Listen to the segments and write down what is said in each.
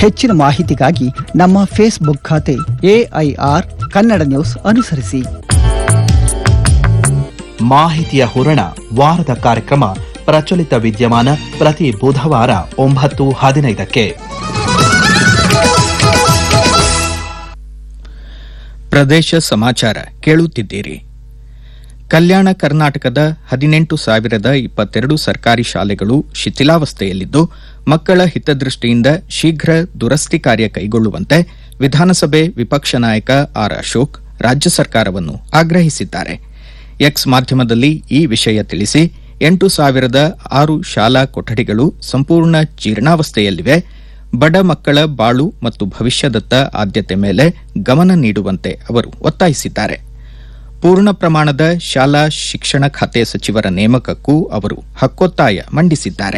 ಹೆಚ್ಚಿನ ಮಾಹಿತಿಗಾಗಿ ನಮ್ಮ ಫೇಸ್ಬುಕ್ ಖಾತೆ ಎಐಆರ್ ಕನ್ನಡ ನ್ಯೂಸ್ ಅನುಸರಿಸಿ ಮಾಹಿತಿಯ ಹೂರಣ ವಾರದ ಕಾರ್ಯಕ್ರಮ ಪ್ರಚಲಿತ ವಿದ್ಯಮಾನ ಪ್ರತಿ ಬುಧವಾರ ಒಂಬತ್ತು ಹದಿನೈದಕ್ಕೆ ಪ್ರದೇಶ ಸಮಾಚಾರ ಕೇಳುತ್ತಿದ್ದೀರಿ ಕಲ್ಯಾಣ ಕರ್ನಾಟಕದ ಹದಿನೆಂಟು ಸಾವಿರದ ಇಪ್ಪತ್ತೆರಡು ಸರ್ಕಾರಿ ಶಾಲೆಗಳು ಶಿಥಿಲಾವಸ್ಥೆಯಲ್ಲಿದ್ದು ಮಕ್ಕಳ ಹಿತದೃಷ್ಟಿಯಿಂದ ಶೀಘ್ರ ದುರಸ್ತಿ ಕಾರ್ಯ ಕೈಗೊಳ್ಳುವಂತೆ ವಿಧಾನಸಭೆ ವಿಪಕ್ಷ ನಾಯಕ ಆರ್ ಅಶೋಕ್ ರಾಜ್ಯ ಸರ್ಕಾರವನ್ನು ಆಗ್ರಹಿಸಿದ್ದಾರೆ ಎಕ್ಸ್ ಮಾಧ್ಯಮದಲ್ಲಿ ಈ ವಿಷಯ ತಿಳಿಸಿ ಎಂಟು ಸಾವಿರದ ಆರು ಶಾಲಾ ಕೊಠಡಿಗಳು ಸಂಪೂರ್ಣ ಜೀರ್ಣಾವಸ್ಥೆಯಲ್ಲಿವೆ ಬಡ ಮಕ್ಕಳ ಬಾಳು ಮತ್ತು ಭವಿಷ್ಯದತ್ತ ಆದ್ಯತೆ ಮೇಲೆ ಗಮನ ನೀಡುವಂತೆ ಅವರು ಒತ್ತಾಯಿಸಿದ್ದಾರೆ ಪೂರ್ಣ ಪ್ರಮಾಣದ ಶಾಲಾ ಶಿಕ್ಷಣ ಖಾತೆ ಸಚಿವರ ನೇಮಕಕ್ಕೂ ಅವರು ಹಕ್ಕೊತ್ತಾಯ ಮಂಡಿಸಿದ್ದಾರೆ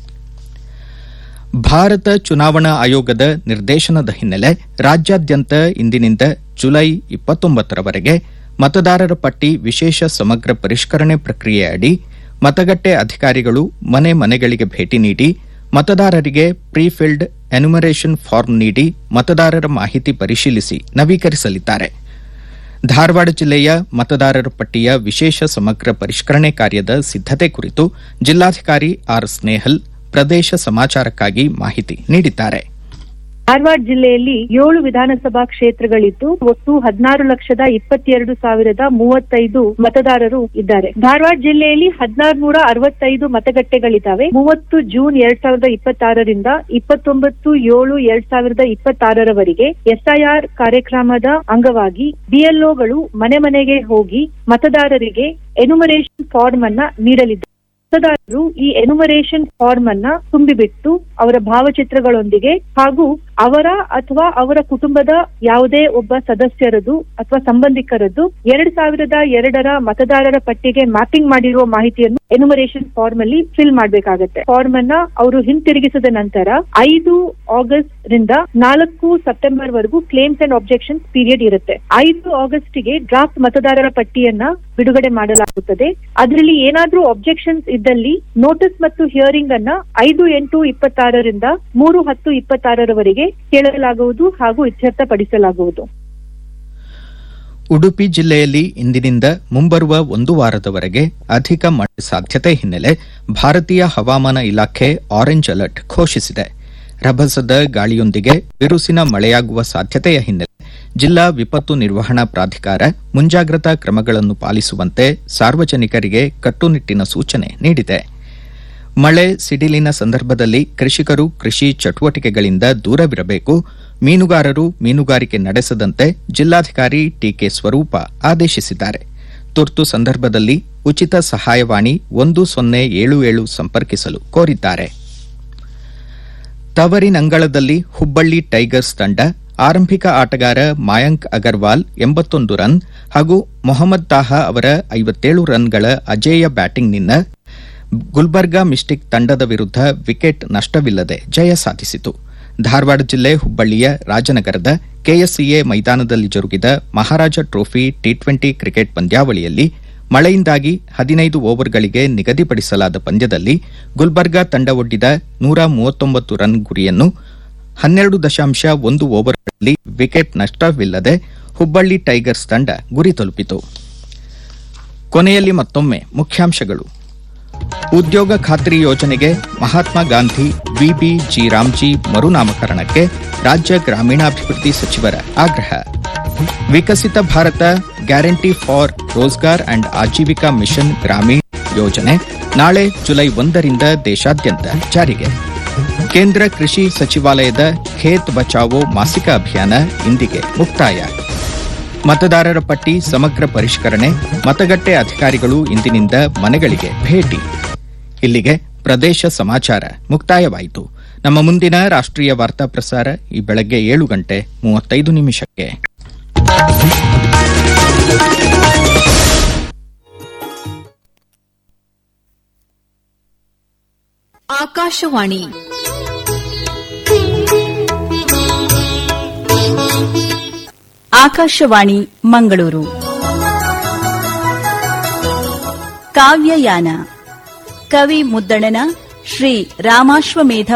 ಭಾರತ ಚುನಾವಣಾ ಆಯೋಗದ ನಿರ್ದೇಶನದ ಹಿನ್ನೆಲೆ ರಾಜ್ಯಾದ್ಯಂತ ಇಂದಿನಿಂದ ಜುಲೈ ಇಪ್ಪತ್ತೊಂಬತ್ತರವರೆಗೆ ಮತದಾರರ ಪಟ್ಟಿ ವಿಶೇಷ ಸಮಗ್ರ ಪರಿಷ್ಕರಣೆ ಪ್ರಕ್ರಿಯೆ ಅಡಿ ಮತಗಟ್ಟೆ ಅಧಿಕಾರಿಗಳು ಮನೆ ಮನೆಗಳಿಗೆ ಭೇಟಿ ನೀಡಿ ಮತದಾರರಿಗೆ ಪ್ರೀಫಿಲ್ಡ್ ಎನ್ಯುಮರೇಷನ್ ಫಾರ್ಮ್ ನೀಡಿ ಮತದಾರರ ಮಾಹಿತಿ ಪರಿಶೀಲಿಸಿ ನವೀಕರಿಸಲಿದ್ದಾರೆ ಧಾರವಾಡ ಜಿಲ್ಲೆಯ ಮತದಾರರ ಪಟ್ಟಿಯ ವಿಶೇಷ ಸಮಗ್ರ ಪರಿಷ್ಕರಣೆ ಕಾರ್ಯದ ಸಿದ್ದತೆ ಕುರಿತು ಜಿಲ್ಲಾಧಿಕಾರಿ ಆರ್ ಸ್ನೇಹಲ್ ಪ್ರದೇಶ ಸಮಾಚಾರಕ್ಕಾಗಿ ಮಾಹಿತಿ ನೀಡಿದ್ದಾರೆ ಧಾರವಾಡ ಜಿಲ್ಲೆಯಲ್ಲಿ ಏಳು ವಿಧಾನಸಭಾ ಕ್ಷೇತ್ರಗಳಿದ್ದು ಒಟ್ಟು ಹದಿನಾರು ಲಕ್ಷದ ಇಪ್ಪತ್ತೆರಡು ಸಾವಿರದ ಮೂವತ್ತೈದು ಮತದಾರರು ಇದ್ದಾರೆ ಧಾರವಾಡ ಜಿಲ್ಲೆಯಲ್ಲಿ ಹದಿನಾರು ನೂರ ಅರವತ್ತೈದು ಮತಗಟ್ಟೆಗಳಿದ್ದಾವೆ ಮೂವತ್ತು ಜೂನ್ ಎರಡ್ ಸಾವಿರದ ಇಪ್ಪತ್ತಾರರಿಂದ ಇಪ್ಪತ್ತೊಂಬತ್ತು ಏಳು ಎರಡ್ ಸಾವಿರದ ಇಪ್ಪತ್ತಾರರವರೆಗೆ ಎಸ್ಐಆರ್ ಕಾರ್ಯಕ್ರಮದ ಅಂಗವಾಗಿ ಬಿಎಲ್ಒಗಳು ಮನೆ ಮನೆಗೆ ಹೋಗಿ ಮತದಾರರಿಗೆ ಎನುಮರೇಷನ್ ಫಾರ್ಮ್ ಅನ್ನ ನೀಡಲಿದ್ದಾರೆ ಮತದಾರರು ಈ ಎನುಮರೇಷನ್ ಫಾರ್ಮ್ ಅನ್ನ ತುಂಬಿಬಿಟ್ಟು ಅವರ ಭಾವಚಿತ್ರಗಳೊಂದಿಗೆ ಹಾಗೂ ಅವರ ಅಥವಾ ಅವರ ಕುಟುಂಬದ ಯಾವುದೇ ಒಬ್ಬ ಸದಸ್ಯರದು ಅಥವಾ ಸಂಬಂಧಿಕರದ್ದು ಎರಡ್ ಸಾವಿರದ ಎರಡರ ಮತದಾರರ ಪಟ್ಟಿಗೆ ಮ್ಯಾಪಿಂಗ್ ಮಾಡಿರುವ ಮಾಹಿತಿಯನ್ನು ಎನುಮರೇಷನ್ ಫಾರ್ಮ್ ಅಲ್ಲಿ ಫಿಲ್ ಮಾಡಬೇಕಾಗತ್ತೆ ಫಾರ್ಮ್ ಅನ್ನ ಅವರು ಹಿಂತಿರುಗಿಸಿದ ನಂತರ ಐದು ಆಗಸ್ಟ್ ರಿಂದ ನಾಲ್ಕು ಸೆಪ್ಟೆಂಬರ್ ವರೆಗೂ ಕ್ಲೇಮ್ಸ್ ಅಂಡ್ ಆಬ್ಜೆಕ್ಷನ್ಸ್ ಪೀರಿಯಡ್ ಇರುತ್ತೆ ಐದು ಆಗಸ್ಟ್ ಗೆ ಡ್ರಾಫ್ಟ್ ಮತದಾರರ ಪಟ್ಟಿಯನ್ನ ಬಿಡುಗಡೆ ಮಾಡಲಾಗುತ್ತದೆ ಅದರಲ್ಲಿ ಏನಾದ್ರೂ ಆಬ್ಜೆಕ್ಷನ್ಸ್ ಇದ್ದಲ್ಲಿ ನೋಟಿಸ್ ಮತ್ತು ಹಿಯರಿಂಗ್ ಅನ್ನ ಐದು ಎಂಟು ಇಪ್ಪತ್ತಾರರಿಂದ ಮೂರು ಹತ್ತು ಇಪ್ಪತ್ತಾರರವರೆಗೆ ಕೇಳಲಾಗುವುದು ಹಾಗೂ ಇತ್ಯರ್ಥಪಡಿಸಲಾಗುವುದು ಉಡುಪಿ ಜಿಲ್ಲೆಯಲ್ಲಿ ಇಂದಿನಿಂದ ಮುಂಬರುವ ಒಂದು ವಾರದವರೆಗೆ ಅಧಿಕ ಮಳೆ ಸಾಧ್ಯತೆ ಹಿನ್ನೆಲೆ ಭಾರತೀಯ ಹವಾಮಾನ ಇಲಾಖೆ ಆರೆಂಜ್ ಅಲರ್ಟ್ ಘೋಷಿಸಿದೆ ರಭಸದ ಗಾಳಿಯೊಂದಿಗೆ ಬಿರುಸಿನ ಮಳೆಯಾಗುವ ಸಾಧ್ಯತೆಯ ಹಿನ್ನೆಲೆ ಜಿಲ್ಲಾ ವಿಪತ್ತು ನಿರ್ವಹಣಾ ಪ್ರಾಧಿಕಾರ ಮುಂಜಾಗ್ರತಾ ಕ್ರಮಗಳನ್ನು ಪಾಲಿಸುವಂತೆ ಸಾರ್ವಜನಿಕರಿಗೆ ಕಟ್ಟುನಿಟ್ಟಿನ ಸೂಚನೆ ನೀಡಿದೆ ಮಳೆ ಸಿಡಿಲಿನ ಸಂದರ್ಭದಲ್ಲಿ ಕೃಷಿಕರು ಕೃಷಿ ಚಟುವಟಿಕೆಗಳಿಂದ ದೂರವಿರಬೇಕು ಮೀನುಗಾರರು ಮೀನುಗಾರಿಕೆ ನಡೆಸದಂತೆ ಜಿಲ್ಲಾಧಿಕಾರಿ ಟಿಕೆ ಸ್ವರೂಪ ಆದೇಶಿಸಿದ್ದಾರೆ ತುರ್ತು ಸಂದರ್ಭದಲ್ಲಿ ಉಚಿತ ಸಹಾಯವಾಣಿ ಒಂದು ಸೊನ್ನೆ ಏಳು ಏಳು ಸಂಪರ್ಕಿಸಲು ಕೋರಿದ್ದಾರೆ ತವರಿನಂಗಳದಲ್ಲಿ ಹುಬ್ಬಳ್ಳಿ ಟೈಗರ್ಸ್ ತಂಡ ಆರಂಭಿಕ ಆಟಗಾರ ಮಾಯಾಂಕ್ ಅಗರ್ವಾಲ್ ಎಂಬತ್ತೊಂದು ರನ್ ಹಾಗೂ ಮೊಹಮ್ಮದ್ ತಾಹಾ ಅವರ ಐವತ್ತೇಳು ರನ್ಗಳ ಅಜೇಯ ಬ್ಯಾಟಿಂಗ್ನಿಂದ ಗುಲ್ಬರ್ಗಾ ಮಿಸ್ಟಿಕ್ ತಂಡದ ವಿರುದ್ಧ ವಿಕೆಟ್ ನಷ್ಟವಿಲ್ಲದೆ ಜಯ ಸಾಧಿಸಿತು ಧಾರವಾಡ ಜಿಲ್ಲೆ ಹುಬ್ಬಳ್ಳಿಯ ರಾಜನಗರದ ಕೆಎಸ್ಸಿಎ ಮೈದಾನದಲ್ಲಿ ಜರುಗಿದ Maharaja trophy T twenty cricket ಪಂದ್ಯಾವಳಿಯಲ್ಲಿ ಮಳೆಯಿಂದಾಗಿ ಹದಿನೈದು ಓವರ್ಗಳಿಗೆ ನಿಗದಿಪಡಿಸಲಾದ ಪಂದ್ಯದಲ್ಲಿ ಗುಲ್ಬರ್ಗಾ ತಂಡ ಒಡ್ಡಿದ ನೂರ ಮೂವತ್ತೊಂಬತ್ತು ರನ್ ಗುರಿಯನ್ನು ಹನ್ನೆರಡು ದಶಾಂಶ ಒಂದು ಓವರ್ಗಳಲ್ಲಿ ವಿಕೆಟ್ ನಷ್ಟವಿಲ್ಲದೆ ಹುಬ್ಬಳ್ಳಿ ಟೈಗರ್ಸ್ ತಂಡ ಗುರಿ ತಲುಪಿತು ಕೊನೆಯಲ್ಲಿ ಮತ್ತೊಮ್ಮೆ ಮುಖ್ಯಾಂಶಗಳು ಉದ್ಯೋಗ ಖಾತ್ರಿ ಯೋಜನೆಗೆ ಮಹಾತ್ಮ ಗಾಂಧಿ ವಿಬಿ ಜಿ ರಾಮ್ಜಿ ಮರುನಾಮಕರಣಕ್ಕೆ ರಾಜ್ಯ ಗ್ರಾಮೀಣಾಭಿವೃದ್ಧಿ ಸಚಿವರ ಆಗ್ರಹ Viksit Bharat guarantee for Rozgar and Ajeevika mission Gramin ಯೋಜನೆ ನಾಳೆ ಜುಲೈ ಒಂದರಿಂದ ದೇಶಾದ್ಯಂತ ಜಾರಿಗೆ ಕೇಂದ್ರ ಕೃಷಿ ಸಚಿವಾಲಯದ ಖೇತ್ ಬಚಾವೋ ಮಾಸಿಕ ಅಭಿಯಾನ ಇಂದಿಗೆ ಮುಕ್ತಾಯ ಮತದಾರರ ಪಟ್ಟಿ ಸಮಗ್ರ ಪರಿಷ್ಕರಣೆ ಮತಗಟ್ಟೆ ಅಧಿಕಾರಿಗಳು ಇಂದಿನಿಂದ ಮನೆಗಳಿಗೆ ಭೇಟಿ ಇಲ್ಲಿಗೆ ಪ್ರದೇಶ ಸಮಾಚಾರ ಮುಕ್ತಾಯವಾಯಿತು ನಮ್ಮ ಮುಂದಿನ ರಾಷ್ಟ್ರೀಯ ವಾರ್ತಾ ಪ್ರಸಾರ ಈ ಬೆಳಗ್ಗೆ ಏಳು ಗಂಟೆ ಮೂವತ್ತೈದು ನಿಮಿಷಕ್ಕೆ ಆಕಾಶವಾಣಿ ಆಕಾಶವಾಣಿ ಮಂಗಳೂರು ಕಾವ್ಯಯಾನ ಕವಿ ಮುದ್ದಣನ ಶ್ರೀ ರಾಮಾಶ್ವಮೇಧ